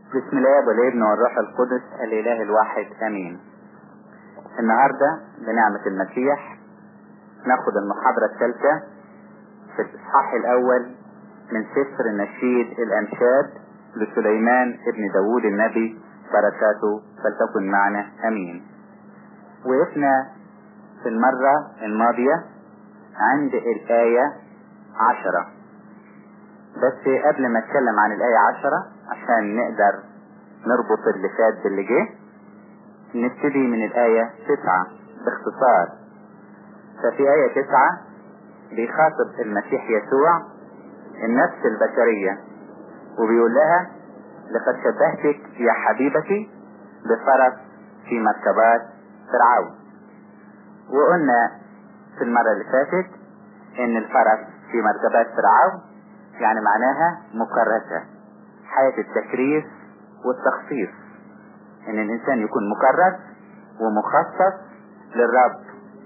بسم الله والابن والروح القدس الاله الواحد امين النهاردة بنعمة المسيح ناخد المحاضرة الثالثة في الاصحاح الاول من سفر النشيد الانشاد لسليمان ابن داوود النبي بركاته فلتكن معنا امين وقفنا في المرة الماضية عند الآية عشرة بس قبل ما اتكلم عن الآية عشرة عشان نقدر نربط اللي فات باللي جه نبتدي من الآية تسعة باختصار ففي آية تسعة بيخاطب المسيح يسوع النفس البشرية وبيقول لها لقد شبهتك يا حبيبتي بفرس في مركبات فرعون وقلنا في المرة اللي فاتت ان الفرس في مركبات فرعون يعني معناها مكرسة حياة التكريس والتخصيص ان الانسان يكون مكرس ومخصص للرب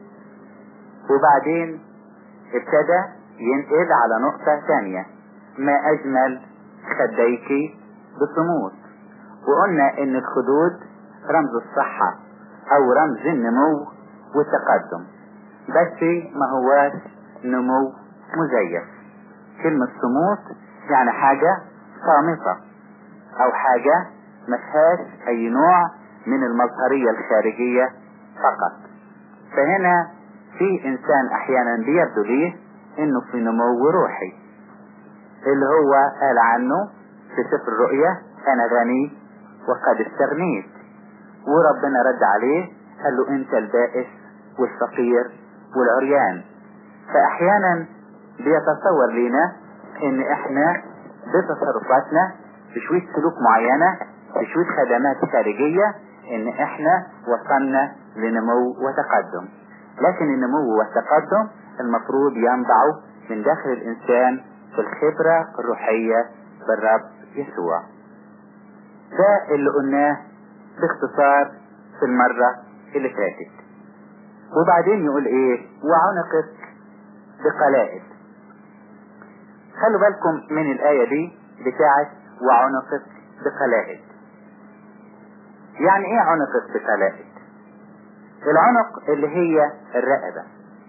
وبعدين ابتدى ينقل على نقطة ثانية ما اجمل خديك بصمود وقلنا ان الخدود رمز الصحة او رمز النمو والتقدم بس ما هواش نمو مزيف كلمة صمود يعني حاجة صامتة او حاجة ما فيهاش اي نوع من المظهرية الخارجية فقط فهنا في انسان احيانا بيبدو ليه انه في نمو روحي اللي هو قال عنه في سفر الرؤيا انا غني وقد استغنيت وربنا رد عليه قال له انت البائس والفقير والعريان فاحيانا بيتصور لنا ان احنا بتصرفاتنا بشوية سلوك معينة بشوية خدمات خارجية ان احنا وصلنا لنمو وتقدم لكن النمو والتقدم المفروض ينبعوا من داخل الانسان في الخبرة الروحية بالرب يسوع ده اللي قلناه باختصار في المرة اللي فاتت وبعدين يقول ايه وعنقك بقلائد خلوا بالكم من الآية دي بتاعت وعنقك بقلائد يعني ايه عنقك بقلائد العنق اللي هي الرقبة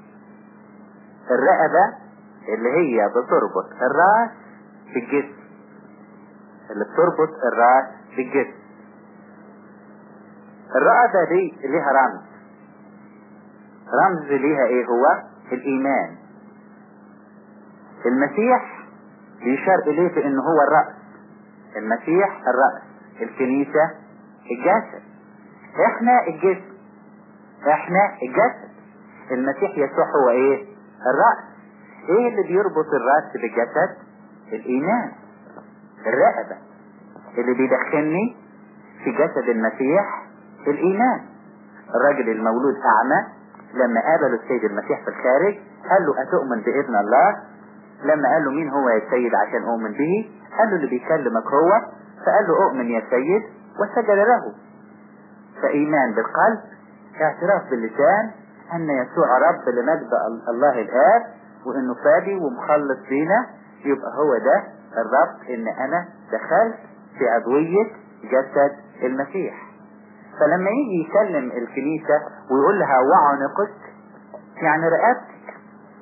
الرقبة اللي هي بتربط الراس بالجسم اللي بتربط الراس بالجسم الرقبة دي ليها رمز رمز ليها ايه هو الايمان المسيح بيشار اليه في انه هو الرأس المسيح الرأس الكنيسة الجسد احنا الجسم احنا الجسد المسيح يسوع هو ايه الرأس ايه اللي بيربط الرأس بالجسد الايمان الرقبة اللي بيدخلني في جسد المسيح الايمان الراجل المولود اعمى لما قابله السيد المسيح في الخارج قال له اتؤمن باذن الله لما قال له مين هو يا سيد عشان اؤمن به قال له اللي بيكلمك هو فقال له اؤمن يا سيد وسجد له فايمان بالقلب اعتراف باللسان ان يسوع رب لمجد الله الاب وانه فادي ومخلص فينا يبقى هو ده الرب ان انا دخلت في عضوية جسد المسيح فلما يجي يكلم الكنيسة ويقول لها وعنقك يعني رقبتك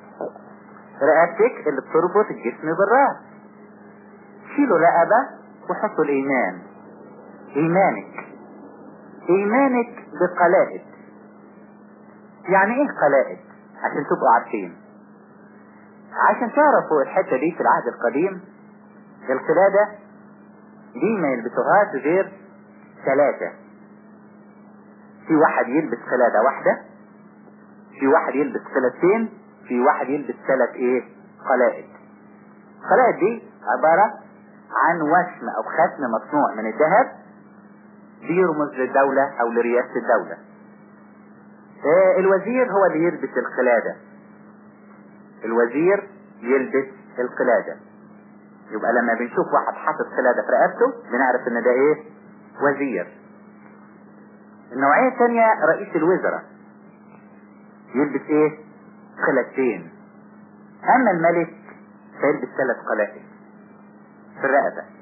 رقبتك اللي بتربط الجسم بالراس شيلوا رقبة وحطوا الايمان ايمانك ايمانك بقلائد يعني ايه قلائد عشان تبقوا عارفين عشان تعرفوا الحتة دي في العهد القديم القلادة دي ما يلبسوهاش غير ثلاثة في واحد يلبس قلادة واحدة في واحد يلبس قلادتين في واحد يلبس ثلاث ايه قلائد القلائد دي عبارة عن وشم او ختم مصنوع من الذهب بيرمز للدولة او لرئاسة الدولة آه الوزير هو اللي يلبس القلادة الوزير يلبس القلادة يبقى لما بنشوف واحد حاطط قلادة في رقبته بنعرف ان ده ايه وزير النوعية الثانية رئيس الوزراء يلبس ايه قلادتين اما الملك فيلبس ثلاث قلائد في الرقبة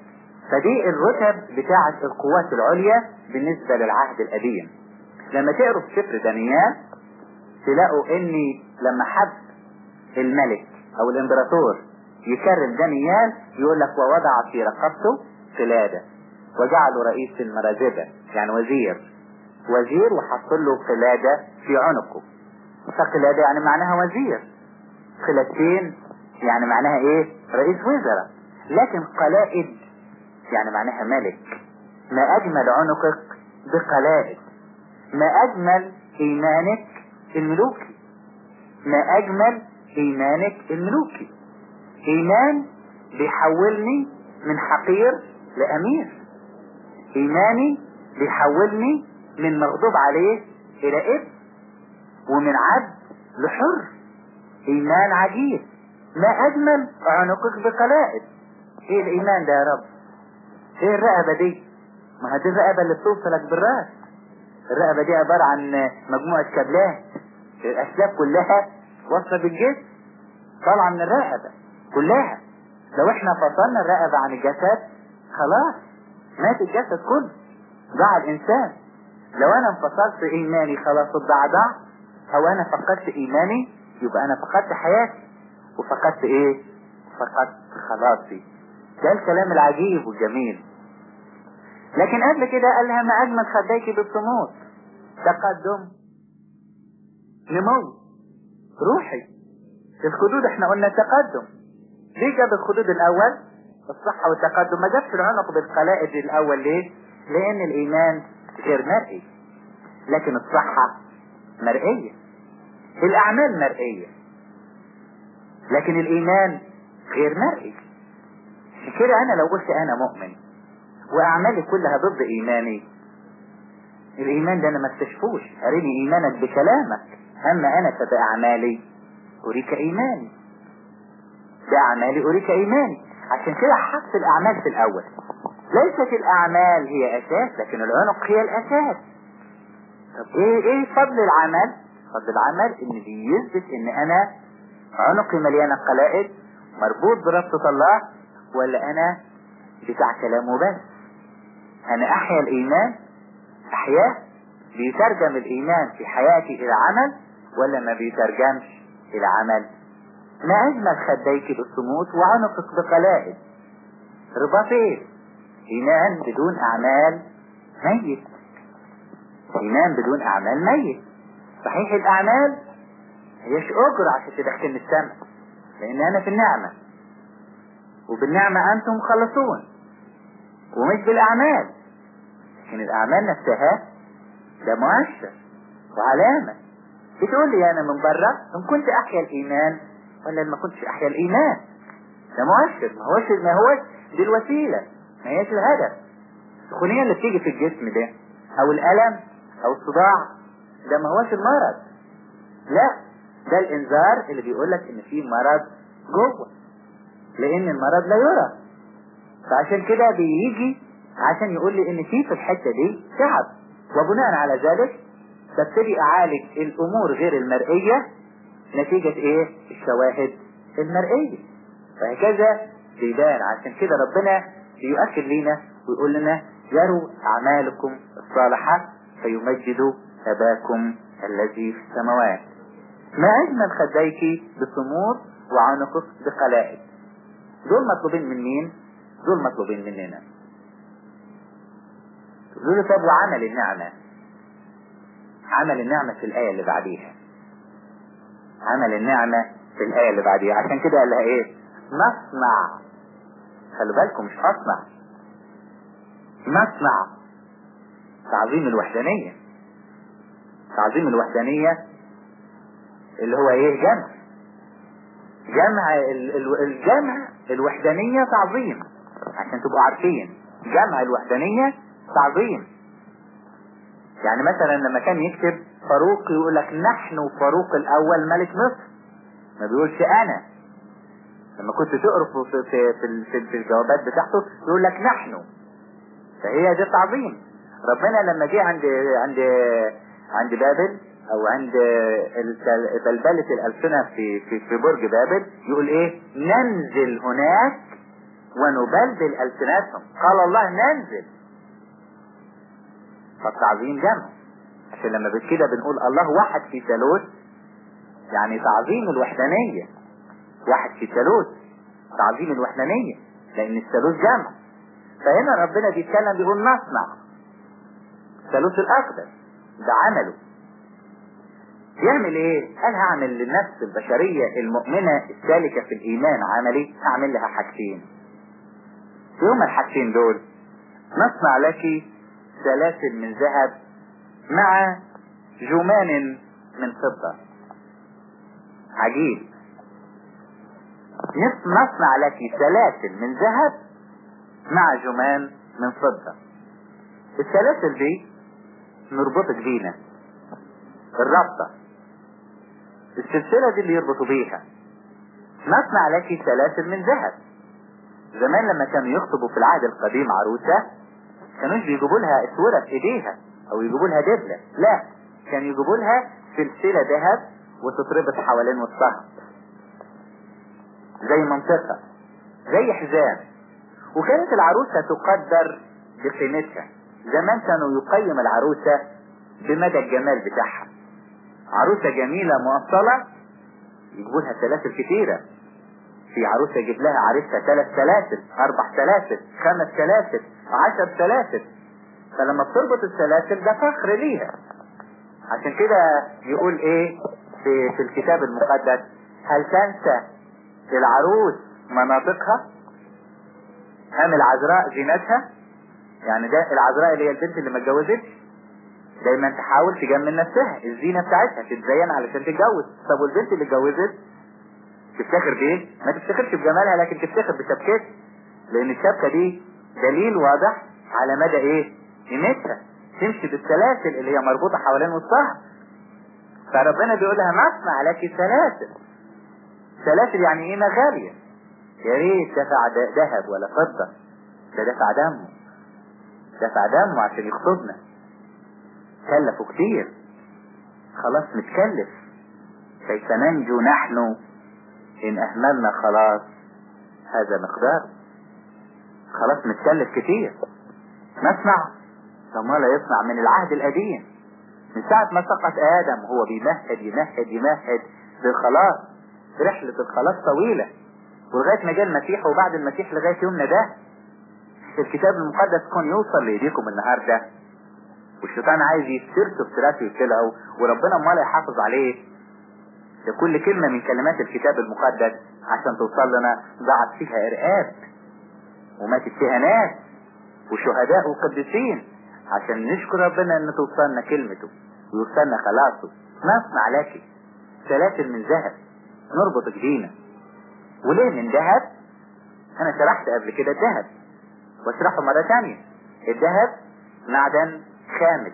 فدي الرتب بتاعة القوات العليا بالنسبة للعهد القديم لما تقروا في سفر دانيال تلاقوا ان لما حب الملك او الامبراطور يكرم دانيال يقول لك ووضع في رقبته قلادة وجعله رئيس المرازبة يعني وزير وزير وحط له قلادة في عنقه فقلادة يعني معناها وزير قلادتين يعني معناها ايه رئيس وزراء لكن قلائد يعني معناها ملك ما اجمل عنقك بقلائد ما اجمل ايمانك الملوكي ما اجمل ايمانك الملوكي ايمان بيحولني من حقير لامير ايماني بيحولني من مغضوب عليه الى ابن ومن عبد لحر ايمان عجيب ما اجمل عنقك بقلائد ايه الايمان ده يا رب ايه الرقبة دي ما هي دي الرقبة اللي بتوصلك بالراس الرقبة دي عبارة عن مجموعة كابلات الاسلاك كلها واصلة بالجسم طالعة من الرقبة كلها لو احنا فصلنا الرقبة عن الجسد خلاص مات الجسد كله ضاع الانسان لو انا انفصلت ايماني خلاص الضعضع او انا فقدت ايماني يبقى انا فقدت حياتي وفقدت ايه فقدت خلاصي ده الكلام العجيب والجميل لكن قبل كده قالها ما اجمل خديك بالصمود تقدم نمو روحي الخدود احنا قلنا تقدم ليه جاب الخدود الاول الصحة والتقدم ما جابش العنق بالقلائد الاول ليه لان الايمان غير مرئي لكن الصحة مرئية الاعمال مرئية لكن الايمان غير مرئي كده انا لو قلت انا مؤمن واعمالي كلها ضد ايماني الايمان ده انا ما اكتشفوش اريني ايمانك بكلامك اما انا فباعمالي اريك ايماني باعمالي اريك ايماني عشان كده حط الاعمال في الاول ليست الاعمال هي اساس لكن العنق هي الاساس طب ايه ايه فضل العمل فضل العمل ان بيثبت ان انا عنقي مليانة قلائد مربوط بربطة الله ولا انا بتاع كلامه بس انا احيا الايمان احياه بيترجم الايمان في حياتي الى عمل ولا ما بيترجمش الى عمل ما اجمل خديك بالصمود وعنقك بقلائد رباطين ايمان بدون اعمال ميت ايمان بدون اعمال ميت صحيح الاعمال هيش اجر عشان تدخلني السماء لان انا في النعمة وبالنعمة انتم مخلصون ومش بالاعمال لكن الاعمال نفسها ده مؤشر وعلامة بتقول لي انا من بره ان كنت احيا الايمان ولا ما كنتش احيا الايمان ده مؤشر ما هوش ما هوش دي الوسيلة ما هيش الهدف السخونية اللي بتيجي في الجسم ده او الالم او الصداع ده ما هوش المرض لا ده الانذار اللي بيقول لك ان في مرض جوه لان المرض لا يرى فعشان كده بيجي عشان يقول لي ان في في الحتة دي تعب وبناء على ذلك ببتدي اعالج الامور غير المرئية نتيجة ايه الشواهد المرئية فهكذا بيبان عشان كده ربنا بيؤكد لنا ويقول لنا يروا اعمالكم الصالحة فيمجدوا اباكم الذي في السماوات ما اجمل خديك بصمود وعنقك بقلائد دول مطلوبين من مين دول مطلوبين مننا تقولوا طب وعمل النعمة عمل النعمة في الآية اللي بعديها عمل النعمة في الآية اللي بعديها عشان كده قال لها ايه نصنع خلوا بالكم مش أصنع نصنع تعظيم الوحدانية تعظيم الوحدانية اللي هو ايه جمع جمع الجمع الوحدانية تعظيم عشان تبقوا عارفين جمع الوحدانية تعظيم يعني مثلا لما كان يكتب فاروق يقول لك نحن فاروق الاول ملك مصر ما بيقولش انا لما كنت تقرا في في في, في, في الجوابات بتاعته يقول لك نحن فهي دي تعظيم ربنا لما جه عند عند عند بابل او عند بلبلة الالسنة في في في برج بابل يقول ايه ننزل هناك ونبلبل ألسنتهم قال الله ننزل فالتعظيم جمع عشان لما كده بنقول الله واحد في ثالوث يعني تعظيم الوحدانية واحد في ثالوث تعظيم الوحدانية لأن الثالوث جمع فهنا ربنا بيتكلم بيقول نصنع ثالوث الأقدس ده عمله يعمل ايه قال هعمل للنفس البشرية المؤمنة السالكة في الايمان عملي هعمل لها حاجتين يوم الحاجتين دول نصنع لك سلاسل من ذهب مع جمان من فضة عجيب نصنع لك سلاسل من ذهب مع جمان من فضة السلاسل دي نربطك بينا الرابطة السلسلة دي اللي يربطوا بيها نصنع لك سلاسل من ذهب زمان لما كانوا يخطبوا في العهد القديم عروسة كانوش بيجيبوا لها اسورة في ايديها او يجيبوا لها دبلة لا كان يجيبوا لها سلسلة ذهب وتتربط حوالين وسطها زي منطقة زي حزام وكانت العروسة تقدر بقيمتها زمان كانوا يقيم العروسة بمدى الجمال بتاعها عروسة جميلة مؤصلة يجيبوا لها سلاسل كتيرة في عروسة يجيب لها عريسها ثلاث سلاسل اربع سلاسل خمس سلاسل عشر سلاسل فلما بتربط السلاسل ده فخر ليها عشان كده يقول ايه في, في الكتاب المقدس هل تنسى العروس مناطقها ام العذراء زينتها يعني ده العذراء اللي هي البنت اللي ما اتجوزتش دايما تحاول تجمل نفسها الزينة بتاعتها تتزين علشان تتجوز طب والبنت اللي اتجوزت تفتخر بايه ما تفتخرش بجمالها لكن تفتخر بشبكتها لان الشبكة دي دليل واضح على مدى ايه قيمتها تمشي بالسلاسل اللي هي مربوطة حوالين وسطها فربنا بيقول لها نصنع لك سلاسل سلاسل يعني ايه غالية يا ريت دفع ذهب ولا فضة ده دفع دمه دفع دمه عشان يخطبنا كلفوا كتير خلاص متكلف كيف ننجو نحن ان اهملنا خلاص هذا مقدار خلاص متكلف كتير نسمع ثم لا يصنع من العهد القديم من ساعة ما سقط ادم هو بيمهد يمهد يمهد للخلاص رحلة الخلاص طويلة ولغاية ما جاء المسيح وبعد المسيح لغاية يومنا ده الكتاب المقدس كون يوصل لإيديكم النهاردة والشيطان عايز يفترسه افتراس يبتلعه وربنا امال يحافظ عليه لكل كلمة من كلمات الكتاب المقدس عشان توصل لنا ضاعت فيها إرقاب وماتت فيها ناس وشهداء وقديسين عشان نشكر ربنا ان توصلنا كلمته ويوصلنا خلاصه نصنع لك سلاسل من ذهب نربط ايدينا وليه من ذهب انا شرحت قبل كده الذهب واشرحه مرة تانية الذهب معدن خامل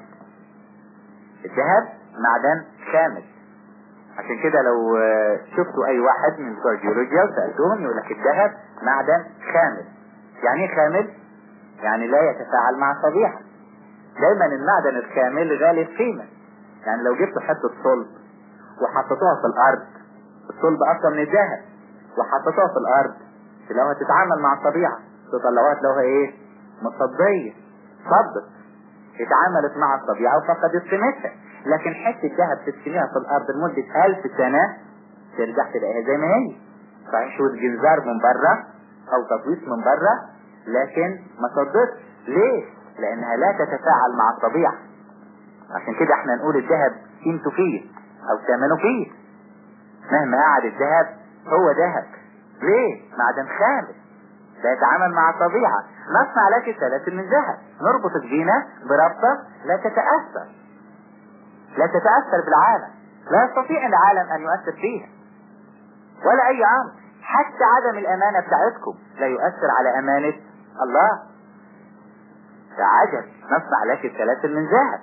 الذهب معدن خامل عشان كده لو شفتوا اي واحد من بتوع الجيولوجيا وسألتهم يقول لك الذهب معدن خامل يعني ايه خامل يعني لا يتفاعل مع الطبيعة دايما المعدن الخامل غالي القيمة يعني لو جبتوا حتة صلب وحطيتوها في الارض الصلب اصلا من الذهب وحطيتوها في الارض لو هتتعامل مع الطبيعة تطلعوها تلاقوها ايه مصدية صدت اتعاملت مع الطبيعة وفقدت قيمتها لكن حتة ذهب ترسميها في الارض لمدة الف سنة ترجع تلاقيها زي ما هي صحيح شوية جنزار من بره او تطويس من بره لكن ما صدتش ليه لانها لا تتفاعل مع الطبيعة عشان كده احنا نقول الذهب قيمته فيه او ثمنه فيه مهما قعد الذهب هو ذهب ليه معدن خامل لا يتعامل مع الطبيعة نصنع لك سلاسل من ذهب نربط بينا بربطة لا تتأثر لا تتأثر بالعالم لا يستطيع العالم ان يؤثر فيها ولا اي امر حتى عدم الامانة بتاعتكم لا يؤثر على امانة الله ده عجب نصنع لك سلاسل من ذهب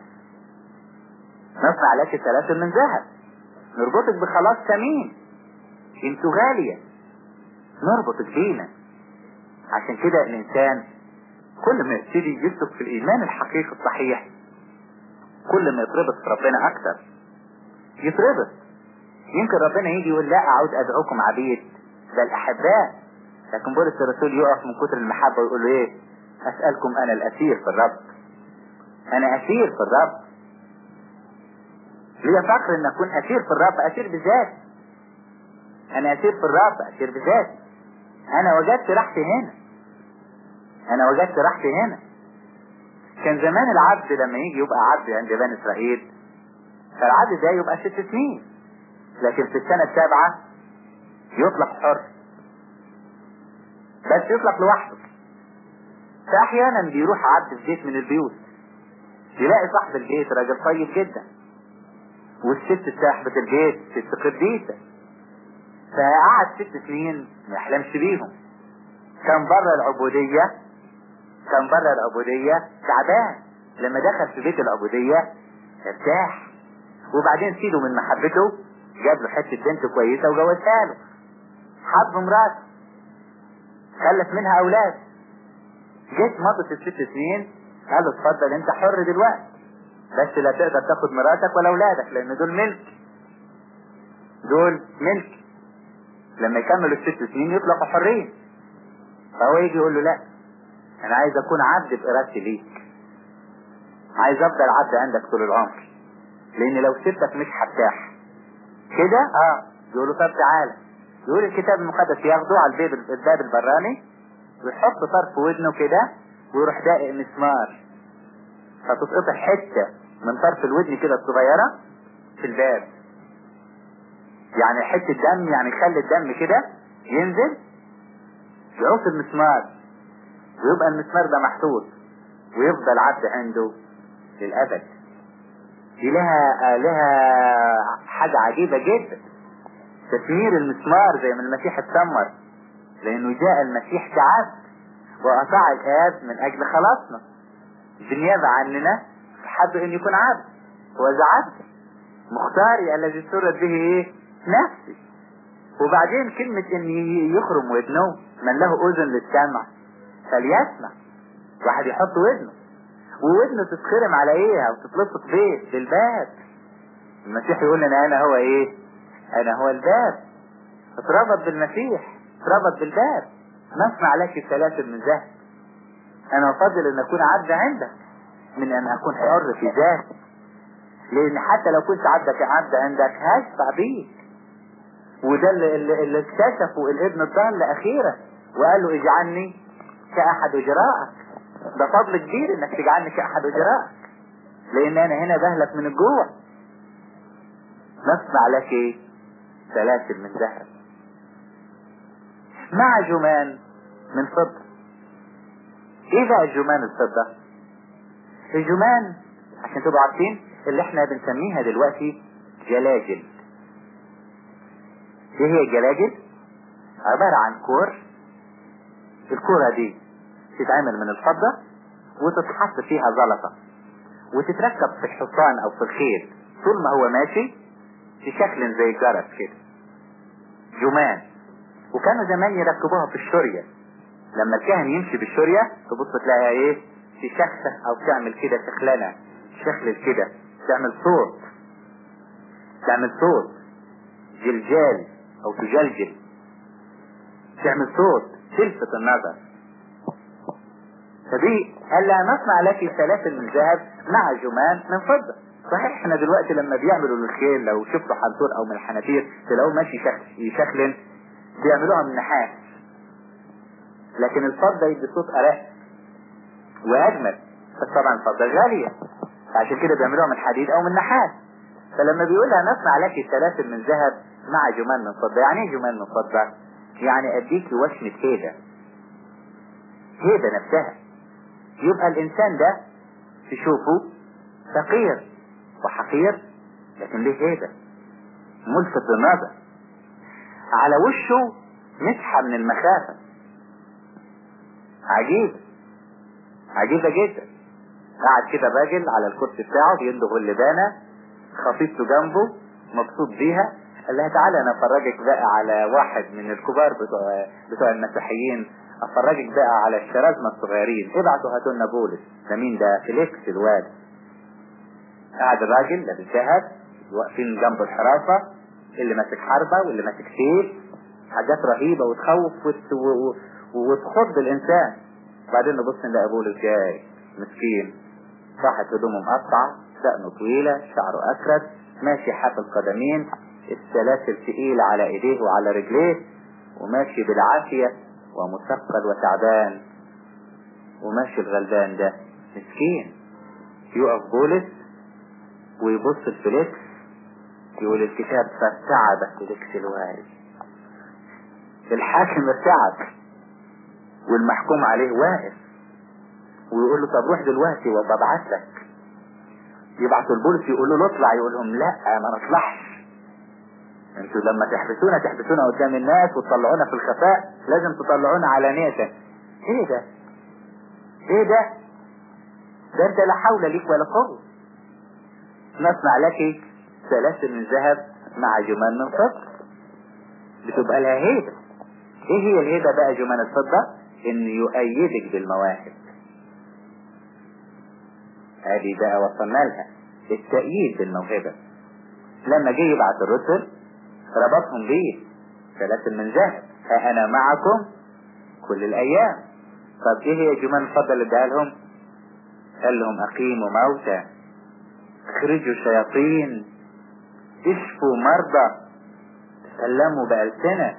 نصنع لك سلاسل من ذهب نربطك بخلاص ثمين انتوا غالية نربطك بينا عشان كده الانسان كل ما يبتدي يسلك في الايمان الحقيقي الصحيح كل ما يتربط في ربنا اكتر يتربط يمكن ربنا يجي يقول لا اعود ادعوكم عبيد بل احباء لكن بولس الرسول يقف من كتر المحبة ويقول له ايه اسألكم انا الاسير في الرب انا اسير في الرب ليه فخر ان اكون اسير في الرب اسير بذات انا اسير في الرب اسير بذات انا وجدت راحتي هنا انا وجدت راحتي هنا كان زمان العبد لما يجي يبقى عبد عند بني اسرائيل فالعبد ده يبقى ست سنين لكن في السنة السابعة يطلق حر بس يطلق لوحده فاحيانا بيروح عبد في بيت من البيوت يلاقي صاحب البيت راجل طيب جدا والست صاحبة البيت ست قديسة فقعد ست سنين ما يحلمش بيهم كان بره العبودية كان بره العبودية تعبان لما دخل في بيت العبودية ارتاح وبعدين سيده من محبته جاب له حتة بنت كويسة وجوزها له حب مراته خلف منها اولاد جيت مضت الست سنين قال له اتفضل انت حر دلوقتي بس لا تقدر تاخد مراتك ولا اولادك لان دول ملك دول ملك لما يكملوا الست سنين يطلقوا حرين فهو يجي يقول له لا انا عايز اكون عبد بارادتي ليك عايز افضل عبد عندك طول العمر لان لو سبتك مش هرتاح كده اه يقول له طب تعالى يقول الكتاب المقدس ياخده على الباب الباب البراني ويحط طرف ودنه كده ويروح داقق مسمار فتتقطع حتة من طرف الودن كده الصغيرة في الباب يعني حتة دم يعني يخلي الدم كده ينزل يعوص المسمار ويبقى المسمار ده محطوط ويفضل عبد عنده للأبد دي لها لها حاجة عجيبة جدا تثمير المسمار زي ما المسيح اتسمر لأنه جاء المسيح كعبد وأطاع الآب من أجل خلاصنا بالنيابة عننا حب أن يكون عبد وإذا عبد مختاري الذي سرت به إيه؟ نفسي وبعدين كلمة أن يخرم ودنه من له أذن للسمع فليسمع واحد يحط ودنه وودنه تتخرم على ايه او تتلصق بيه بالباب المسيح يقول لنا انا هو ايه انا هو الباب اتربط بالمسيح اتربط بالباب نصنع لك سلاسل من ذهب انا افضل ان اكون عبد عندك من ان اكون حر في ذاتي لان حتى لو كنت عبدك عبد عندك هشفع بيك وده اللي, اللي, اللي اكتشفه الابن الضال اخيرا وقال له اجعلني كاحد اجرائك ده فضل كبير انك تجعلني كاحد اجرائك لان انا هنا بهلك من الجوع نصنع لك ايه سلاسل من ذهب مع جمان من فضة ايه بقى الجمان الفضة الجمان عشان تبقوا عارفين اللي احنا بنسميها دلوقتي جلاجل ايه هي الجلاجل عبارة عن كور الكورة دي تتعمل من الفضة وتتحط فيها زلطة وتتركب في الحصان او في الخيل طول ما هو ماشي في شكل زي الجرس كده جمان وكانوا زمان يركبوها في الشورية لما الكاهن يمشي بالشورية تبص تلاقيها ايه في شخصة او تعمل كده شخلنة شخل كده تعمل صوت تعمل صوت جلجال او تجلجل تعمل صوت تلفت النظر فدي قال لها نصنع لك سلاسل من ذهب مع جمان من فضة صحيح احنا دلوقتي لما بيعملوا للخيل لو شفتوا حنطور او من الحنافير تلاقوه ماشي يشخلن بيعملوها من نحاس لكن الفضة يدي صوت ارق واجمل بس طبعا الفضة غالية عشان كده بيعملوها من حديد او من نحاس فلما بيقولها نصنع لك سلاسل من ذهب مع جمان من فضة يعني ايه جمان من فضة يعني اديكي وشمة هيبة هيبة نفسها يبقى الانسان ده تشوفه فقير وحقير لكن ليه هيبة ملفت للنظر على وشه مسحة من المخافة عجيب عجيبة جدا قاعد كده راجل على الكرسي بتاعه بيندغ اللبانة خطيبته جنبه مبسوط بيها قال لها تعالى انا افرجك بقى على واحد من الكبار بتوع, بتوع المسيحيين افرجك بقى على الشرازمة الصغيرين ابعتوا هاتوا لنا بولس ده مين ده فيليكس الواد قاعد الراجل لابس ذهب واقفين جنب الحراسة اللي ماسك حربة واللي ماسك سيف حاجات رهيبة وتخوف وت... و... وتخض الانسان بعدين نبص نلاقي بولس جاي مسكين راحت هدومه مقطعة دقنه طويلة شعره اكرت ماشي حافل القدمين السلاسل تقيلة على ايديه وعلى رجليه وماشي بالعافية ومثقل وتعبان وماشي الغلبان ده مسكين يقف بولس ويبص الفليكس يقول الكتاب فارتعب فليكس الوالي الحاكم ارتعب والمحكوم عليه واقف ويقول له طب روح دلوقتي وببعت لك يبعثوا البولس يقول له اطلع يقول لهم لا ما نطلعش انتوا لما تحبسونا تحبسونا قدام الناس وتطلعونا في الخفاء لازم تطلعونا علانية ايه ده ايه ده ده انت لا حول لك ولا قوة نصنع لك سلاسل من ذهب مع جمان من فضة بتبقى لها هيبة ايه هي الهيبة بقى جمان الفضة ان يؤيدك بالمواهب هذه بقى وصلنا لها التأييد بالموهبة لما جه يبعث الرسل ربطهم بيه سلاسل من ذهب ها انا معكم كل الايام طب ايه هي جمان الفضة اللي اداها لهم قال لهم اقيموا موتى اخرجوا شياطين اشفوا مرضى تكلموا بألسنة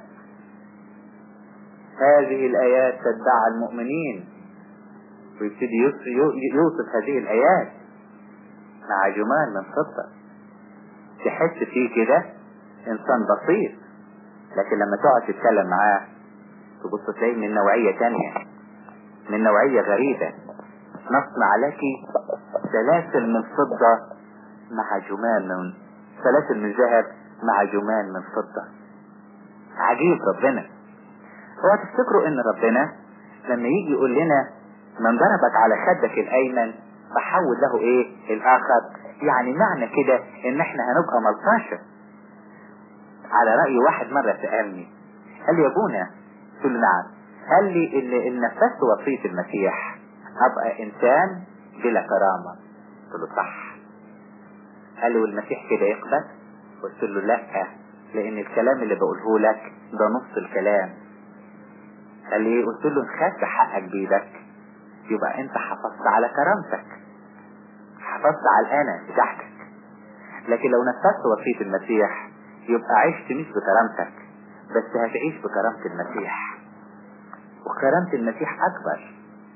هذه الآيات تتبع المؤمنين ويبتدي يوصف هذه الآيات مع جمال من فضة تحس فيه كده إنسان بسيط لكن لما تقعد تتكلم معاه تبص تلاقيه من نوعية تانية من نوعية غريبة نصنع لك سلاسل من فضة مع جمال من سلاسل من ذهب مع جمال من فضة عجيب ربنا هو تفتكروا ان ربنا لما يجي يقول لنا من ضربك على خدك الايمن فحول له ايه الاخر يعني معنى كده ان احنا هنبقى ملطاشة على رأي واحد مرة سألني قال لي يا ابونا قلت له نعم قال لي اللي ان نفذت وصية المسيح ابقى انسان بلا كرامة قلت له صح قال لي والمسيح كده يقبل قلت له لا لان الكلام اللي بقوله لك ده نص الكلام قال لي قلت له خدت حقك بيدك يبقى انت حافظت على كرامتك حافظت على الانا بتاعتك لكن لو نفذت وصية المسيح يبقى عشت مش بكرامتك بس هتعيش بكرامة المسيح وكرامة المسيح اكبر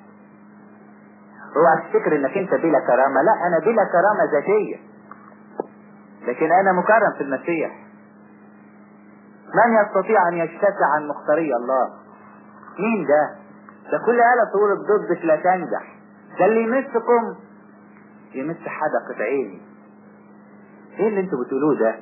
اوعى تفتكر انك انت بلا كرامة لا انا بلا كرامة ذاتية لكن انا مكرم في المسيح من يستطيع ان يشتكى عن مختاري الله مين ده ده كل آلة تقول ضدك لا تنجح ده اللي يمسكم يمس حدقة عيني ايه اللي انتوا بتقولوه ده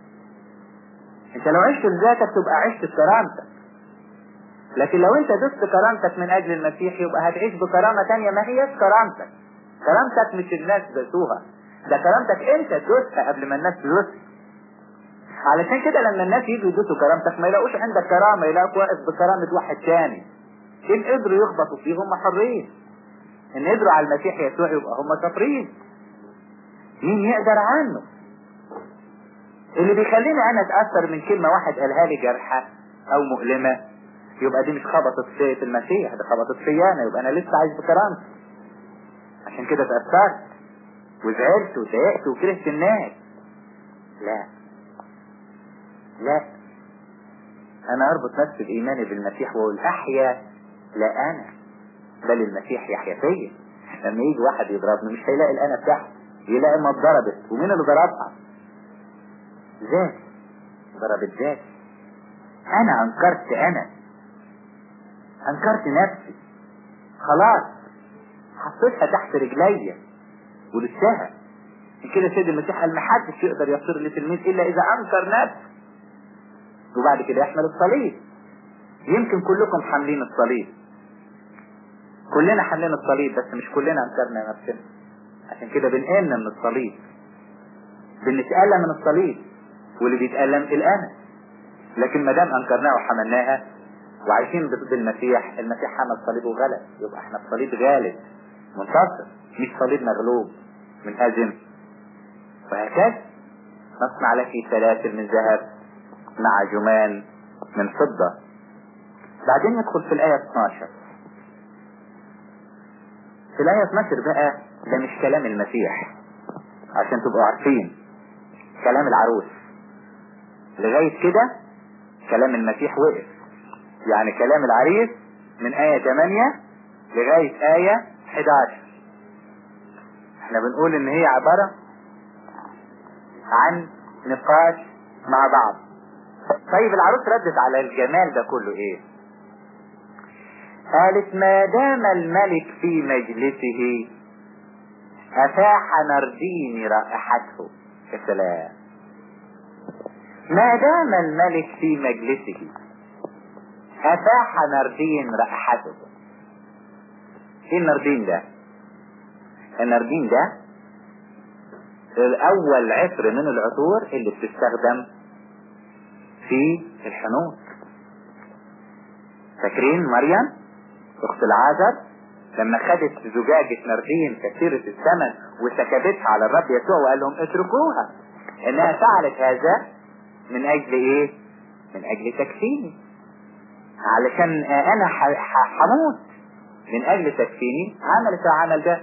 انت لو عشت لذاتك تبقى عشت بكرامتك لكن لو انت دست كرامتك من اجل المسيح يبقى هتعيش بكرامة تانية ما هيش كرامتك كرامتك مش الناس دسوها ده كرامتك انت تدوسها قبل ما الناس تدوسها علشان كده لما الناس يجوا يدوسوا كرامتك ما يلاقوش عندك كرامة يلاقوك واقف بكرامة واحد تاني ان قدروا يخبطوا فيه هم حرين ان قدروا على المسيح يسوع يبقى هم شاطرين مين يقدر عنه اللي بيخليني انا اتأثر من كلمة واحد قالها لي جرحة او مؤلمة يبقى دي مش خبطت في المسيح ده خبطت في انا يبقى انا لسه عايز بكرامتي عشان كده اتأثرت وزعلت وضايقت وكرهت الناس لا لا انا اربط نفسي بايماني بالمسيح واقول احيا لا انا بل المسيح يحيا فيا لما يجي واحد يضربني مش هيلاقي الانا بتاعتي يلاقي ما اتضربت ومين اللي ضربها ذاتي ضربت ذاتي انا انكرت انا انكرت نفسي خلاص حطيتها تحت رجليا ولسها كده سيد المسيح قال محدش يقدر يصير لتلميذ الا اذا انكر نفسه وبعد كده يحمل الصليب يمكن كلكم حاملين الصليب كلنا حاملين الصليب بس مش كلنا انكرنا نفسنا عشان كده بنقلنا من الصليب بنتألم من الصليب واللي بيتألم الأنا لكن ما دام انكرناها وحملناها وعايشين ضد المسيح المسيح حمل صليبه وغلب يبقى احنا الصليب غالب منتصر مش صليب مغلوب منهزم وهكذا نصنع لك سلاسل من ذهب مع جمان من فضة بعدين يدخل في الآية 12 في الآية 12 بقى ده مش كلام المسيح عشان تبقوا عارفين كلام العروس لغاية كده كلام المسيح وقف يعني كلام العريس من آية 8 لغاية آية 11 احنا بنقول ان هي عبارة عن نقاش مع بعض طيب العروس ردت على الجمال ده كله ايه قالت ما دام الملك في مجلسه افاح نردين رائحته يا سلام ما دام الملك في مجلسه افاح نردين رائحته ايه النردين ده النردين ده الاول عطر من العطور اللي بتستخدم في الحنوط فاكرين مريم اخت العازر لما خدت زجاجة نردين كثيرة الثمن وسكبتها على الرب يسوع وقال لهم اتركوها انها فعلت هذا من اجل ايه من اجل تكفيني علشان انا حموت من اجل تكفيني عملت العمل ده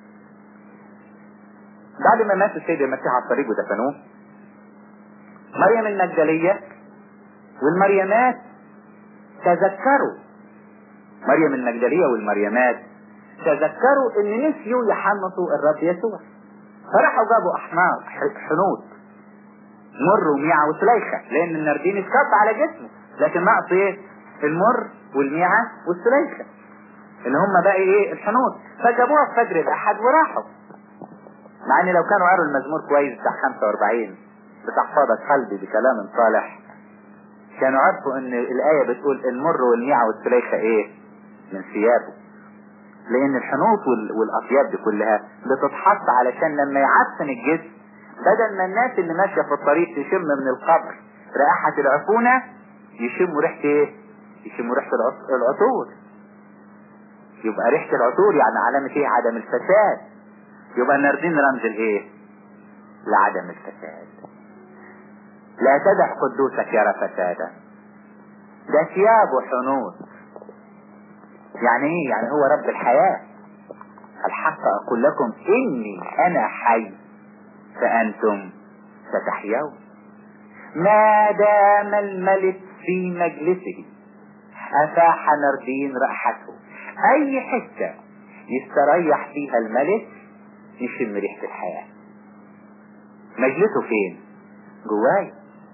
بعد ما مات السيد المسيح على الطريق ودفنوه مريم المجدلية والمريمات تذكروا مريم المجدلية والمريمات تذكروا ان نسيوا يحنطوا الرب يسوع فراحوا جابوا احمار حنوط مر وميعة وسليخة لان النردين اتكب على جسمه لكن نقص ايه المر والميعة والسليخة اللي هم بقى ايه الحنوط فجابوها في فجر الاحد وراحوا مع ان لو كانوا قروا المزمور كويس بتاع 45 بتحفظك قلبي بكلام صالح كانوا عرفوا ان الآية بتقول المر والميعة والسليخة ايه من ثيابه لان الحنوط والاطياب دي كلها بتتحط علشان لما يعفن الجسم بدل ما الناس اللي ماشية في الطريق تشم من القبر رائحة العفونة يشموا ريحة ايه يشموا ريحة العطور يبقى ريحة العطور يعني علامة ايه عدم الفساد يبقى الناردين رمز الايه لعدم الفساد لا تدع قدوسك يرى فسادا ده ثياب وحنوط يعني ايه يعني هو رب الحياة الحق اقول لكم اني انا حي فانتم ستحيون ما دام الملك في مجلسه افاح نردين رائحته اي حتة يستريح فيها الملك يشم ريحة الحياة مجلسه فين جواي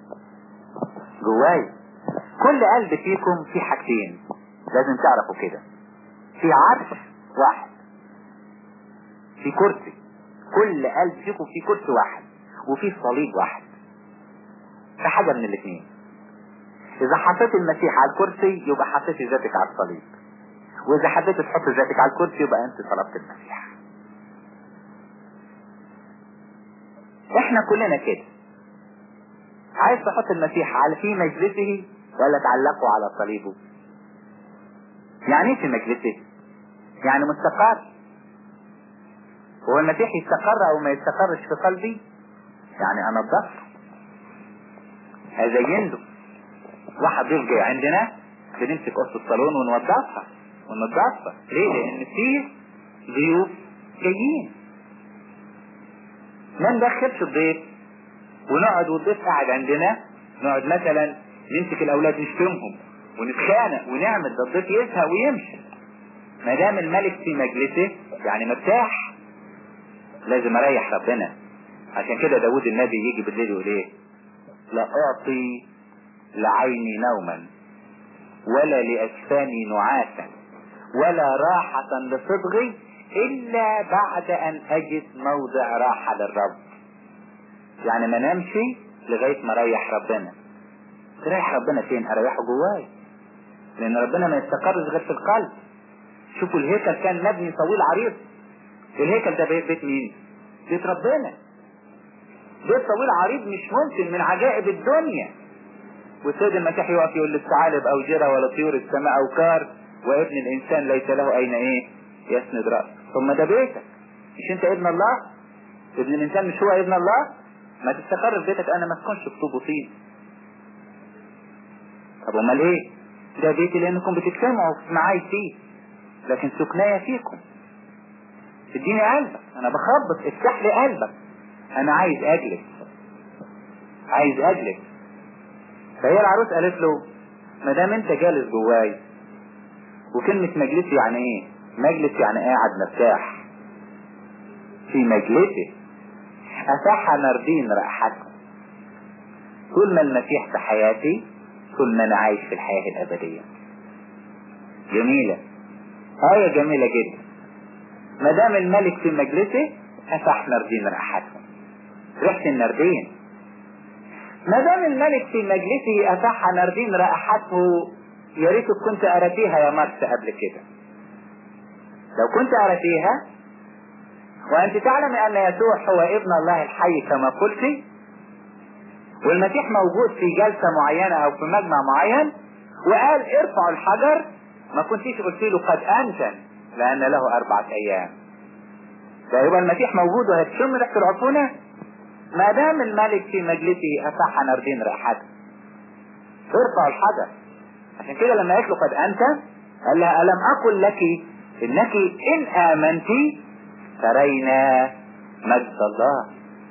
جواي كل قلب فيكم في حاجتين لازم تعرفوا كده في عرش واحد في كرسي كل قلب فيكم في كرسي واحد وفي صليب واحد في حاجة من الاثنين اذا حطيت المسيح على الكرسي يبقى حطيت ذاتك على الصليب واذا حبيت تحط ذاتك على الكرسي يبقى انت طلبت المسيح احنا كلنا كده عايز تحط المسيح على في مجلسه ولا تعلقه على صليبه يعني ايه في مجلسه يعني مستقر هو المسيح يستقر او ما يستقرش في قلبي يعني انا الضغط هزين له واحد ضيف جاي عندنا بنمسك قصة الصالون ونوضفها وننضفها ليه لان فيه ضيوف جايين ما ندخلش الضيف ونقعد والضيف قاعد عندنا نقعد مثلا نمسك الاولاد نشتمهم ونتخانق ونعمل ده الضيف يزهق ويمشي ما دام الملك في مجلسه يعني مرتاح لازم اريح ربنا عشان كده داود النبي يجي بالليل يقول ايه لا اعطي لعيني نوما ولا لاجفاني نعاسا ولا راحة لصدغي الا بعد ان اجد موضع راحة للرب يعني ما نمشي لغاية ما اريح ربنا تريح ربنا فين اريحه جواي لان ربنا ما يستقرش غير في القلب شوفوا الهيكل كان مبني طويل عريض الهيكل ده بيت مين بيت ربنا بيت طويل عريض مش ممكن من عجائب الدنيا والسيد المسيح يقف يقول للثعالب او جرى ولا طيور السماء او كار وابن الانسان ليس له اين ايه يسند رأسه ثم ده بيتك مش انت ابن الله ابن الانسان مش هو ابن الله ما تستقر في بيتك انا ما تكونش في طوب وطين طب امال ايه ده بيتي لانكم بتجتمعوا معاي فيه لكن سكنايا فيكم اديني قلبك انا بخبط افتح لي قلبك انا عايز اجلس عايز اجلس فهي العروس قالت له ما دام انت جالس جواي وكلمة مجلس يعني ايه مجلس يعني قاعد مرتاح في مجلسه افاح نردين رائحته طول ما المسيح في حياتي طول ما انا عايش في الحياة الابدية جميلة آية جميلة جدا ما دام الملك في مجلسه افاح نردين رائحته ريحة النردين ما دام الملك في مجلسه افاح نردين رائحته يا ريتك كنت ارتيها يا مارس قبل كده لو كنت ارتيها وانت تعلم ان يسوع هو ابن الله الحي كما قلت والمسيح موجود في جلسة معينة او في مجمع معين وقال ارفعوا الحجر ما كنتيش قلت له قد انتن لان له اربعة ايام ده يبقى المسيح موجود وهتشم ريحة العفونة ما دام الملك في مجلسه افاح نردين رائحته ارفعوا الحجر عشان كده لما قالت له قد انت قال لها الم اقل لك انك ان امنت ترينا مجد الله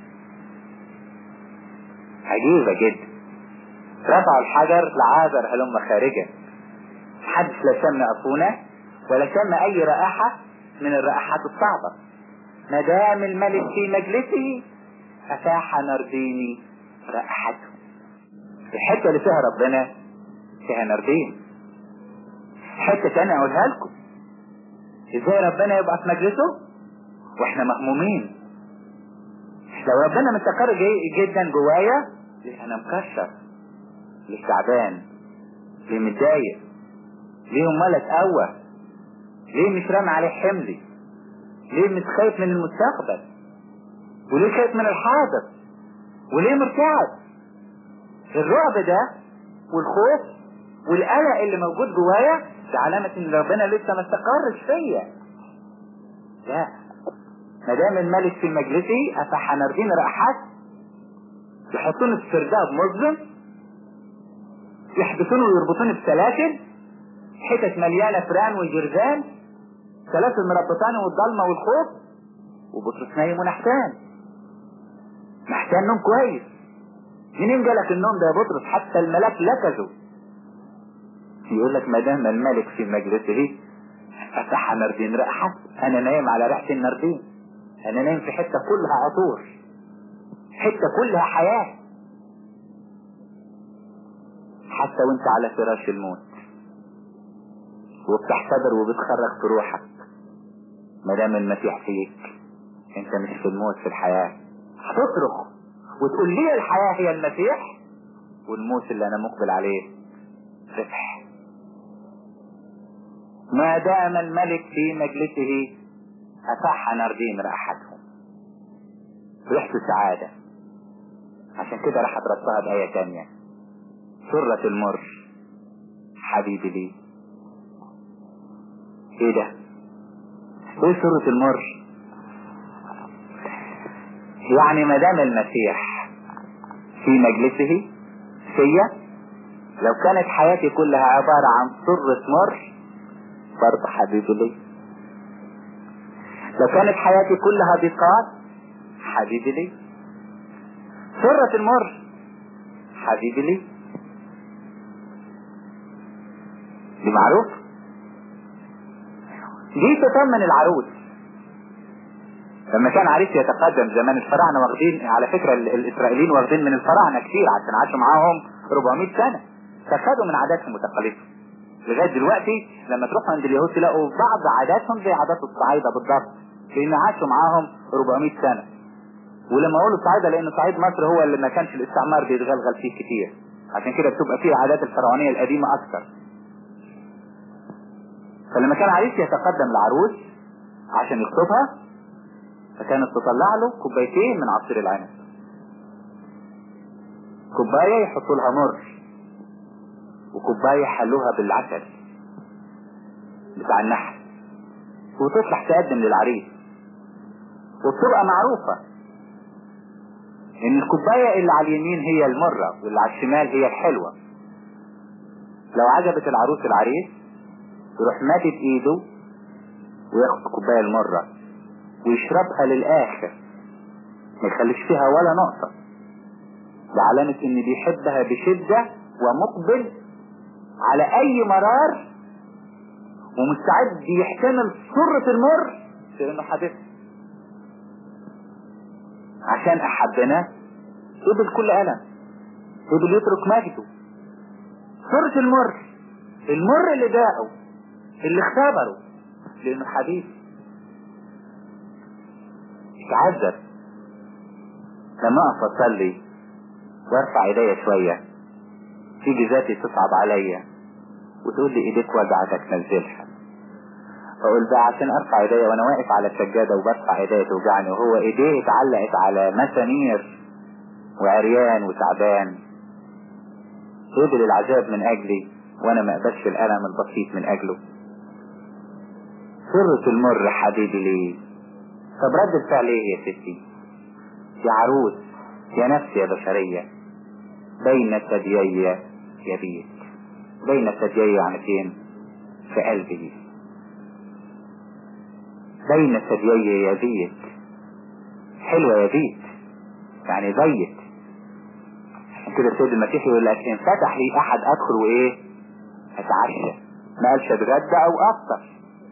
عجيبة جدا رفعوا الحجر لعازر هلم خارجا حدث لا شم أفونة ولا شم أي رائحة من الرائحات الصعبة ما دام الملك في مجلسه أفاح نرديني رائحته الحتة اللي فيها ربنا فيها نردين حتة تانية أقولها لكم إزاي ربنا يبقى في مجلسه وإحنا مهمومين لو ربنا مستقر جدا جوايا ليه انا مكشر ليه تعبان ليه متضايق ليه امال اتقوى ليه مش رامي عليه حملي ليه مش خايف من المستقبل وليه خايف من الحاضر وليه مرتعب الرعب ده والخوف والقلق اللي موجود جوايا ده علامة ان ربنا لسه ما استقرش فيا لا ما دام الملك في مجلسي افح نردين رائحات يحطوني في سرداب مظلم يحبسوني ويربطوني بسلاسل حتت مليانه فران وجرذان سلاسل مربطاني والضلمه والخوف وبطرس نايم ونحتان نحتان نوم كويس منين جالك النوم ده يا بطرس حتى الملاك لكزوا يقول لك ما دام الملك في مجلسه فتح نردين رائحة انا نايم على ريحة النردين انا نايم في حتة كلها عطور حتة كلها حياة حتى وانت على فراش الموت وبتحتضر وبتخرج في روحك ما دام المسيح فيك انت مش في الموت في الحياة هتصرخ وتقول لي الحياة هي المسيح والموت اللي انا مقبل عليه ربح ما دام الملك في مجلسه أفح نردين رائحتهم ريحته سعادة عشان كده راح اتربطها بآية تانية سرة المر حبيبي لي ايه ده ايه سرة المر يعني ما دام المسيح في مجلسه فيا لو كانت حياتي كلها عبارة عن سرة مر برضه حبيبي لي لو كانت حياتي كلها ضيقات حبيبي لي سرة المر حبيبي لي دي معروف دي تطمن العروس لما كان عريس يتقدم زمان الفراعنة واخدين على فكرة الإسرائيليين واخدين من الفراعنة كتير عشان عاشوا معاهم 400 سنة فخدوا من عاداتهم وتقاليدهم لغاية دلوقتي لما تروحوا عند اليهود تلاقوا بعض عاداتهم زي عادات الصعايدة بالضبط لأن عاشوا معاهم 400 سنة ولما اقول الصعايدة لأن صعيد مصر هو اللي ما كانش الاستعمار بيتغلغل فيه كتير عشان كده بتبقى فيه عادات الفرعونية القديمة أكثر فلما كان عريس يتقدم العروس عشان يخطبها فكانت تطلع له كوبايتين من عصير العنب كوباية يحطوا لها مر وكوباية حلوها بالعسل بتاع النحل وتطلع تقدم للعريس وبتبقى معروفة ان الكوباية اللي على اليمين هي المرة واللي على الشمال هي الحلوة لو عجبت العروس العريس يروح مادد ايده وياخد كوباية المرة ويشربها للآخر ما يخليش فيها ولا نقطة ده علامة ان بيحبها بشدة ومقبل على اي مرار ومستعد يحتمل سرة المر في انه حبيبها عشان احبنا قبل كل ألم قبل يترك مجده سرة المر المر اللي داقه اللي اختبره لانه حبيب اتعذب لما اقف اصلي وارفع ايديا شوية تيجي ذاتي تصعب عليا وتقول لي ايديك وجعتك نزلها اقول بقى عشان ارفع ايديا وانا واقف على السجادة وبرفع ايديا توجعني وهو ايديه اتعلقت على مسامير وعريان وتعبان قبل العذاب من اجلي وانا ما اقبلش الالم البسيط من اجله سرة المر حبيبي ليه طب رد الفعل ايه يا ستي يا عروس يا نفس يا بشرية بين ثديي يبيت بين ثديي يعني فين في قلبي بين ثديي يبيت حلوة يبيت يعني بيت كده السيد المسيح يقول لك ان فتح لي احد ادخل وايه اتعشى ما قالش اتغدى او افطر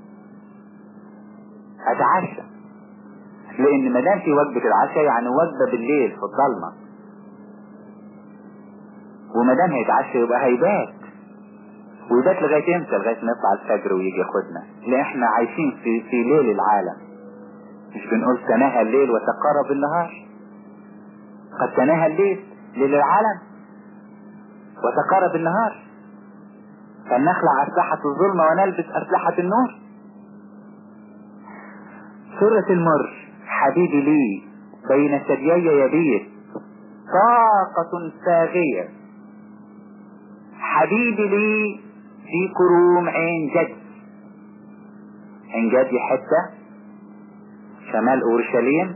اتعشى لان ما دام في وجبة العشاء يعني وجبة بالليل في الضلمة وما دام هيتعشى يبقى هيبات ويبات لغاية امتى لغاية ما يطلع الفجر ويجي ياخدنا لان احنا عايشين في في ليل العالم مش بنقول تناهى الليل وتقرب النهار قد تناهى الليل ليل العالم وتقرب النهار فلنخلع أسلحة الظلمة ونلبس أسلحة النور سرة المر حبيبي لي بين ثديي يبيت طاقة ساغية حبيبي لي في كروم عين جد عين جد حتة شمال أورشليم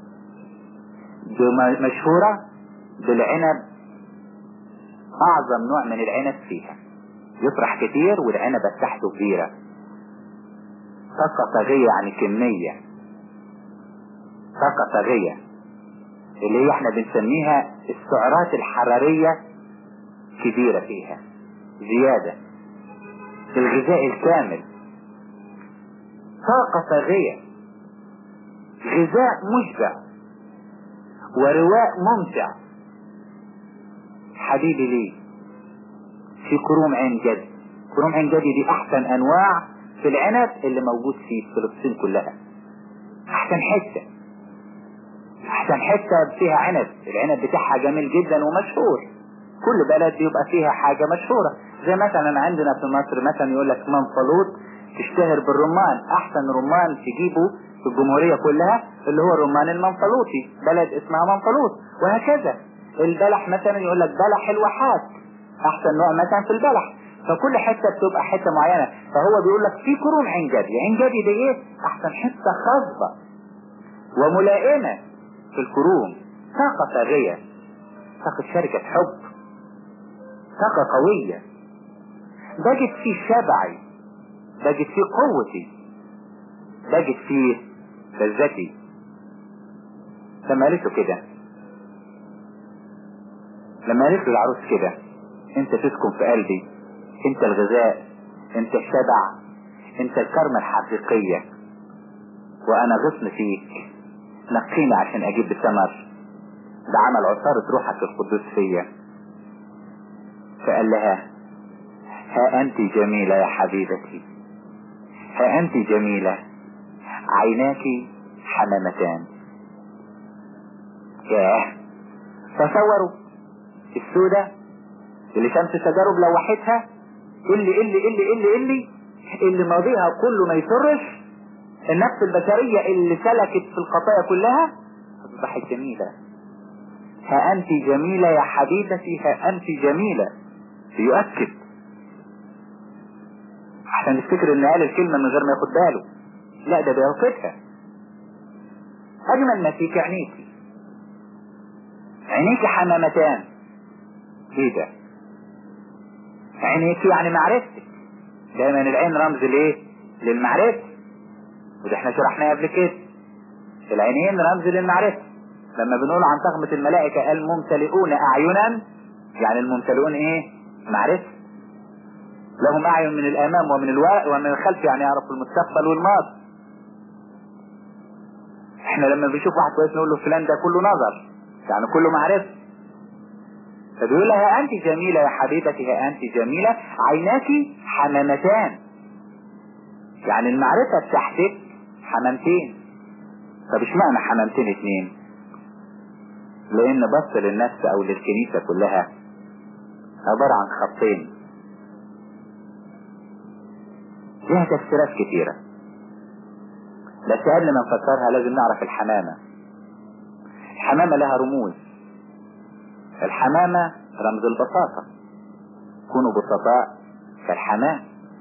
مشهورة بالعنب أعظم نوع من العنب فيها يطرح كتير والعنبة بتاعته كبيرة طاقة طاغية يعني كمية طاقة طاغية اللي هي احنا بنسميها السعرات الحرارية كبيرة فيها زيادة الغذاء الكامل طاقة طاغية غذاء مشبع ورواء ممتع حبيبي لي في كروم عين جد كروم عين جد دي احسن انواع في العنب اللي موجود في فلسطين كلها احسن حتة احسن حتة فيها عنب العنب بتاعها جميل جدا ومشهور كل بلد بيبقى فيها حاجة مشهورة زي مثلا عندنا في مصر مثلا يقول لك منفلوط تشتهر بالرمان احسن رمان تجيبه في الجمهورية كلها اللي هو الرمان المنفلوطي بلد اسمها منفلوط وهكذا البلح مثلا يقول لك بلح الواحات احسن نوع مثلا في البلح فكل حتة بتبقى حتة معينة فهو بيقول لك في كروم عين جدي عين جدي دي ايه احسن حتة خاصة وملائمة في الكروم طاقة ثرية طاقة شركة حب طاقة قوية بجد فيه شبعي بجد فيه قوتي بجد فيه لذتي لما قالت له كده لما قالت له العروس كده انت تسكن في قلبي انت الغذاء انت الشبع انت الكرمة الحقيقية وانا غصن فيك نقيني عشان اجيب الثمر ده عمل عصارة روحك القدوس فيا فقال لها ها انت جميلة يا حبيبتي ها انت جميلة عيناك حمامتان ياه تصوروا السودة اللي شمس التجارب لوحتها اللي اللي اللي اللي اللي اللي ماضيها كله ما يسرش النفس البشرية اللي سلكت في الخطايا كلها أصبحت جميلة ها أنت جميلة يا حبيبتي ها أنت جميلة يؤكد عشان نفتكر ان قال الكلمة من غير ما ياخد باله لا ده بيوقفها أجمل ما فيك عينيكي عينيك حمامتان ايه ده عينيك يعني معرفتك دايما العين رمز ليه للمعرفة وده احنا شرحناه قبل كده العينين رمز للمعرفة لما بنقول عن تغمة الملائكة الممتلئون اعينا يعني الممتلئون ايه معرفة لهم اعين من الامام ومن الوراء ومن الخلف يعني يعرفوا المستقبل والماضي احنا لما بنشوف واحد كويس نقول له فلان ده كله نظر يعني كله معرفة فبيقول لها انت جميلة يا حبيبتي ها انت جميلة عيناك حمامتان يعني المعرفة بتاعتك حمامتين طب اشمعنى حمامتين اتنين لان بص للنفس او للكنيسة كلها عبارة عن خطين لها تفسيرات كتيرة بس قبل ما نفسرها لازم نعرف الحمامة الحمامة لها رموز الحمامة رمز البساطة كونوا بسطاء كالحمام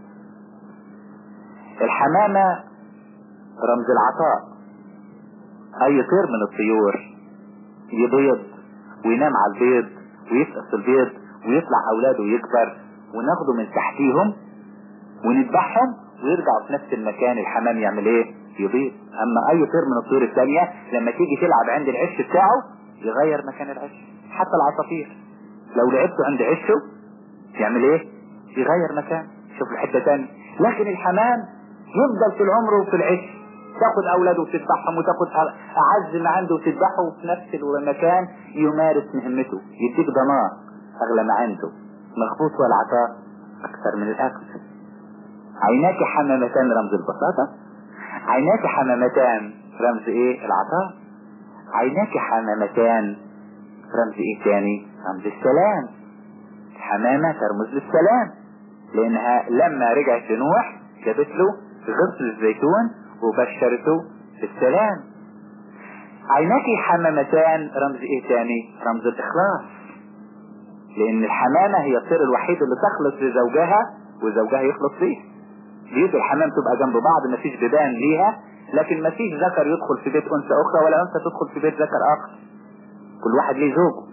الحمامة رمز العطاء اي طير من الطيور يبيض وينام على البيض ويفقس البيض ويطلع اولاده ويكبر وناخده من تحتيهم ونذبحهم ويرجعوا في نفس المكان الحمام يعمل ايه يبيض اما اي طير من الطيور الثانية لما تيجي تلعب عند العش بتاعه يغير مكان العش حتى العصافير لو لعبته عند عشه يعمل ايه يغير مكان شوف الحتة تاني لكن الحمام يفضل طول عمره في العش تاخد اولاده وتذبحهم وتاخد اعز ما عنده وتذبحه وفي نفس المكان يمارس مهمته يديك ضمان اغلى ما عنده مخبوط والعطاء اكثر من الاكل عيناك حمامتان رمز البساطة عيناك حمامتان رمز ايه العطاء عيناك حمامتان رمز ايه تاني رمز السلام الحمامة ترمز للسلام لانها لما رجعت لنوح جابت له غصن الزيتون وبشرته بالسلام عيناك حمامتان رمز ايه تاني رمز الاخلاص لان الحمامة هي الطير الوحيد اللي تخلص لزوجها وزوجها يخلص ليه بيوت الحمام تبقى جنب بعض مفيش بيبان ليها لكن مفيش ذكر يدخل في بيت انثى اخرى ولا انثى تدخل في بيت ذكر اخر كل واحد ليه زوجه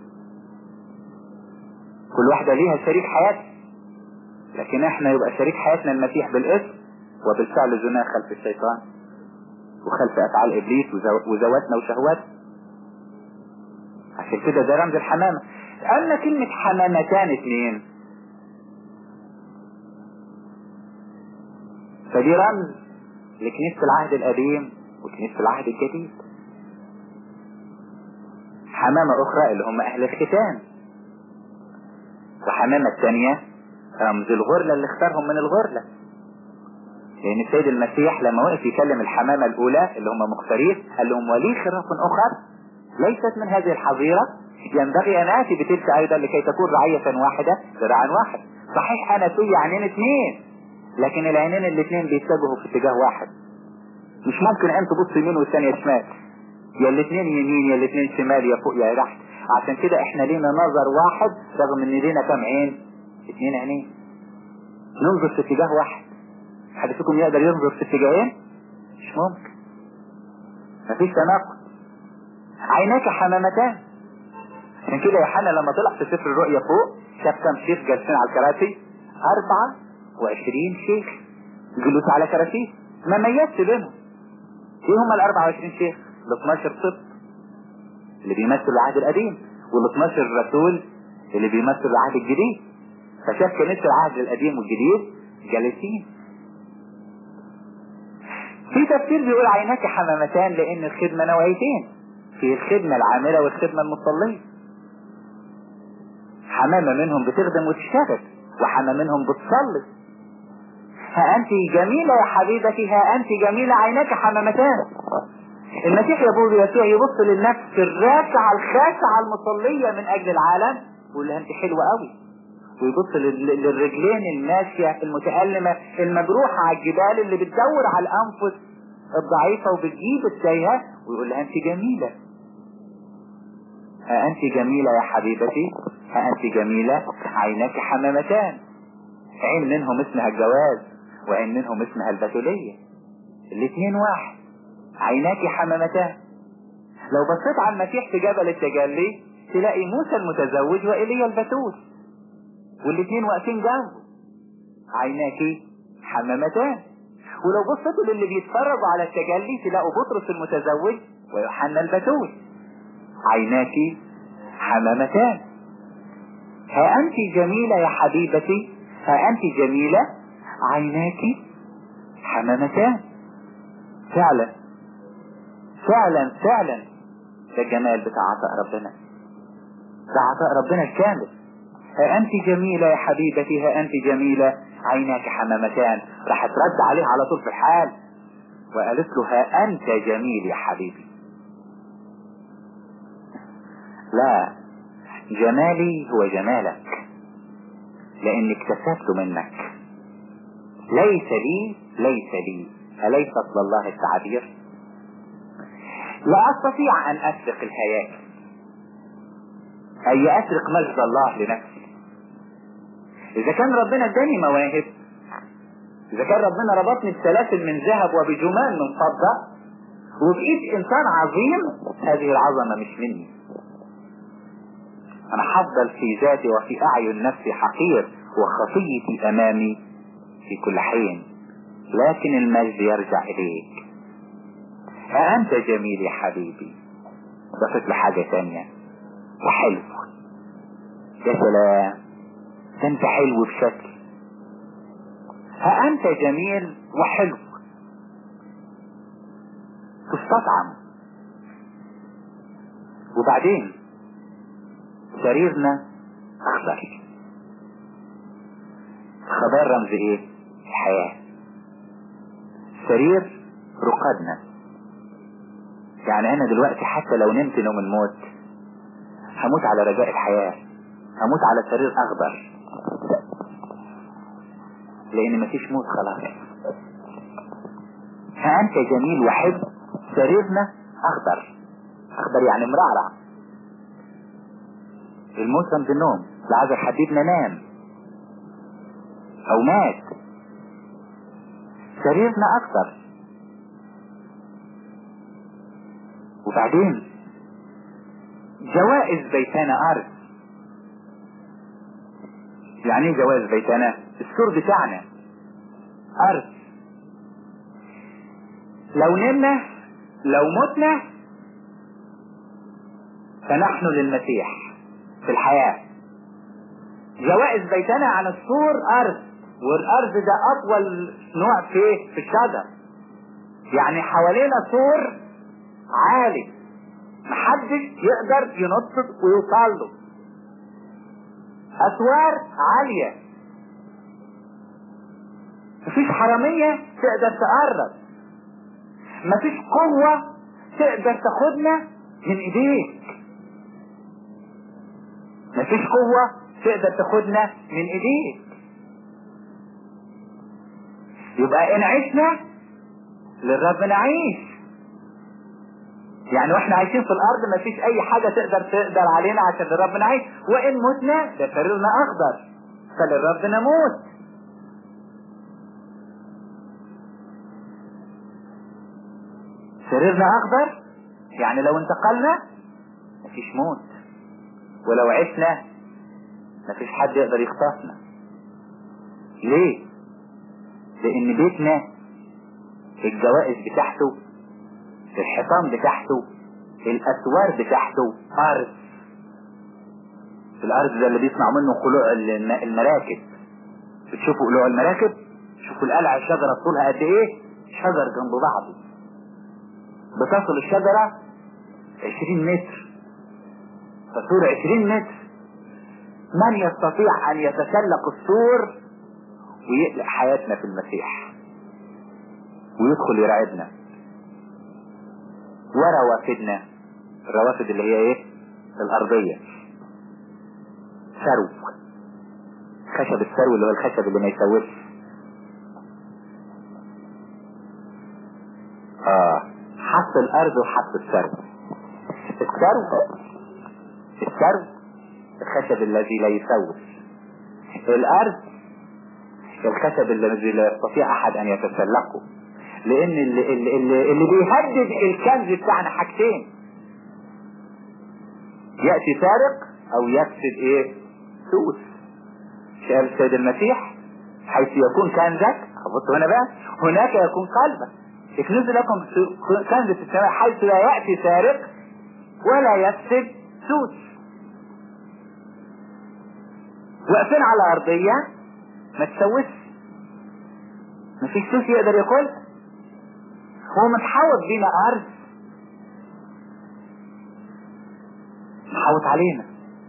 كل واحدة ليها شريك حياتها لكن احنا يبقى شريك حياتنا المسيح بالاسم وبالفعل زنا خلف الشيطان وخلف افعال ابليس وزواتنا وشهواتنا عشان كده ده رمز الحمامة اما كلمة حمامتان اثنين فدي رمز لكنيسة العهد القديم وكنيسة العهد الجديد حمامة اخرى اللي هم اهل الختان وحمامة الثانية رمز الغرلة اللي اختارهم من الغرلة لان السيد المسيح لما وقف يكلم الحمامة الاولى اللي هم مختارين قال لهم ولي خراف اخر ليست من هذه الحظيرة ينبغي ان اتي بتلك ايضا لكي تكون رعية واحدة ذراعا واحد صحيح انا في عينين اثنين لكن العينين الاثنين بيتجهوا في اتجاه واحد مش ممكن انت تبص يمين والثانية شمال يا الاثنين يمين يا الاثنين شمال يا فوق يا تحت عشان كده احنا لينا نظر واحد رغم ان لينا كم عين اثنين عينين ننظر في اتجاه واحد حد فيكم يقدر ينظر في اتجاهين مش ممكن مفيش تناقض عيناك حمامتان عشان كده يوحنا لما طلع في سفر الرؤيا فوق شاف كم شيخ جالسين على الكراسي أربعة وعشرين شيخ جلوس على كراسي ما ميزش بينهم ايه هم ال 24 شيخ ال 12 طب اللي بيمثل العهد القديم وال 12 رسول اللي بيمثل العهد الجديد فشاف كنيسة العهد القديم والجديد جالسين في تفسير بيقول عيناك حمامتان لان الخدمة نوعيتين في الخدمة العاملة والخدمة المصلية حمامة منهم بتخدم وتشتغل وحمامة منهم بتصلي ها انت جميلة يا حبيبتي ها انت جميلة عيناك حمامتان المسيح يقول يسوع يبص للنفس الراكعة الخاشعة المصلية من اجل العالم ويقول لها انت حلوة قوي ويبص للرجلين الماشية المتألمة المجروحة على الجبال اللي بتدور على الأنفس الضعيفة وبتجيب التايهة ويقول لها أنت جميلة ها أنت جميلة يا حبيبتي ها أنت جميلة عيناك حمامتان عين منهم اسمها الجواز وعين منهم اسمها البتولية الاثنين واحد عيناك حمامتان لو بصيت على المسيح في جبل التجلي تلاقي موسى المتزوج وإيليا البتول والاثنين واقفين جنبه عيناك حمامتان ولو بصيتوا للي بيتفرجوا على التجلي تلاقوا بطرس المتزوج ويوحنا البتول عيناك حمامتان ها أنت جميلة يا حبيبتي ها أنت جميلة عيناك حمامتان فعلا فعلا فعلا ده الجمال بتاع عطاء ربنا ده عطاء ربنا الكامل ها أنت جميلة يا حبيبتي ها أنت جميلة عيناك حمامتان راح ترد عليه على طول في الحال وقالت له ها أنت جميل يا حبيبي لا جمالي هو جمالك لأني اكتسبت منك ليس لي ليس لي أليس أصل الله التعبير لا أستطيع أن أسرق الهياكل أي أسرق مجد الله لنفسي إذا كان ربنا اداني مواهب إذا كان ربنا ربطني بسلاسل من ذهب وبجمان من فضة وبقيت إنسان عظيم هذه العظمة مش مني أنا حفضل في ذاتي وفي أعين نفسي حقير وخطيتي أمامي في كل حين لكن المجد يرجع إليك أنت جميل يا حبيبي ضفت له حاجة تانية وحلو يا سلام ده انت حلو بشكل ها انت جميل وحلو تستطعم وبعدين سريرنا اخضر خبر رمز ايه الحياة سرير رقادنا يعني انا دلوقتي حتى لو نمت نوم الموت هموت على رجاء الحياة هموت على سرير اخضر لان مفيش موت خلاص ها انت جميل وحب سريرنا اخضر اخضر يعني مرعرع الموت رمز النوم العذر حبيبنا نام او مات سريرنا اكثر وبعدين جوائز بيتنا ارض يعني ايه جوائز بيتنا السور بتاعنا ارض لو نمنا لو متنا فنحن للمسيح في الحياة جوائز بيتنا عن السور ارض والارض ده اطول نوع في في الشجر يعني حوالينا سور عالي محدش يقدر ينط ويوصل له اسوار عالية مفيش حرامية تقدر تقرب مفيش قوة تقدر تاخدنا من ايديك مفيش قوة تقدر تاخدنا من ايديك يبقى ان عشنا للرب نعيش يعني واحنا عايشين في الارض مفيش اي حاجة تقدر تقدر علينا عشان للرب نعيش وان متنا ده سريرنا اخضر فللرب نموت سريرنا اخضر يعني لو انتقلنا مفيش موت ولو عشنا مفيش حد يقدر يخطفنا ليه لان بيتنا الجوائز بتاعته الحيطان بتاعته الاسوار بتاعته ارض الارض ده اللي بيصنع منه قلوع المراكب بتشوفوا قلوع المراكب شوفوا القلعة الشجرة طولها قد ايه شجر جنب بعضه بتصل الشجرة عشرين متر فطول عشرين متر من يستطيع ان يتسلق السور ويقلق حياتنا في المسيح ويدخل يرعبنا وروافدنا الروافد اللي هي ايه الارضية سرو خشب السرو اللي هو الخشب اللي ما يسويش اه حط الارض وحط السرو السرو السرو الخشب الذي لا يسوس الارض الخشب الذي لا يستطيع احد ان يتسلقه لان اللي, اللي, اللي, اللي بيهدد الكنز بتاعنا حاجتين يأتي سارق او يفسد ايه سوس قال السيد المسيح حيث يكون كنزك بصوا هنا بقى هناك يكون قلبك اكنز لكم كنز في السماء حيث لا يأتي سارق ولا يفسد سوس واقفين على أرضية ما تسوس مفيش سوس يقدر ياكل هو متحوط بينا أرض محوط علينا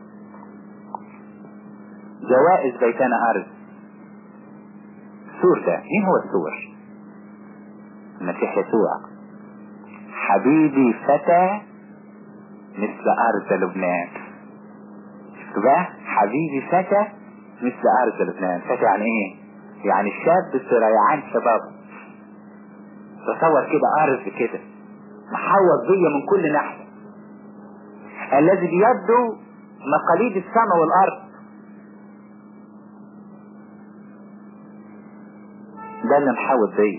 جوائز بيتنا أرض السور ده مين هو السور المسيح يسوع حبيبي فتى مثل أرض لبنان شفتوا بقى حبيبي فتى مثل أرض لبنان فتى يعني ايه يعني الشاب سريعان شباب تصور كده أرض كده محوط بيا من كل ناحية الذي بيده مقاليد السماء والأرض ده اللي محاوط بيا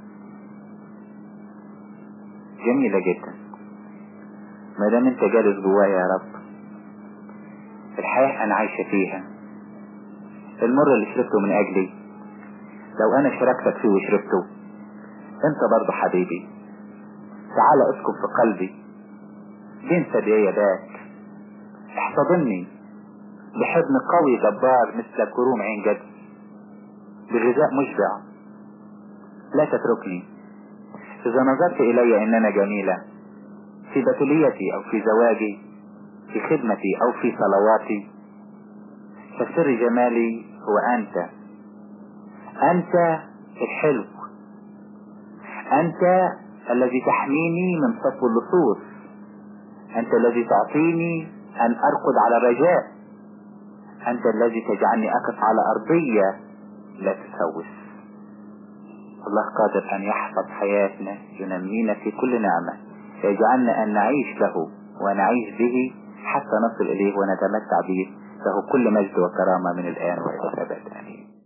جميلة جدا ما دام انت جالس جوايا يا رب الحياة انا عايشة فيها المر اللي شربته من اجلي لو انا شاركتك فيه وشربته انت برضه حبيبي تعال اسكب في قلبي بين ثدييدات احتضني بحضن قوي جبار مثل كروم عين جد بغذاء مشبع لا تتركني إذا نظرت إلي إننا جميلة في بتوليتي أو في زواجي في خدمتي أو في صلواتي فسر جمالي هو أنت أنت الحلو أنت الذي تحميني من صفو اللصوص أنت الذي تعطيني أن أرقد على رجاء أنت الذي تجعلني أقف على أرضية لا تسوس الله قادر أن يحفظ حياتنا ينمينا في كل نعمة يجعلنا أن نعيش له ونعيش به حتى نصل إليه ونتمتع به له كل مجد وكرامة من الآن وإلى الأبد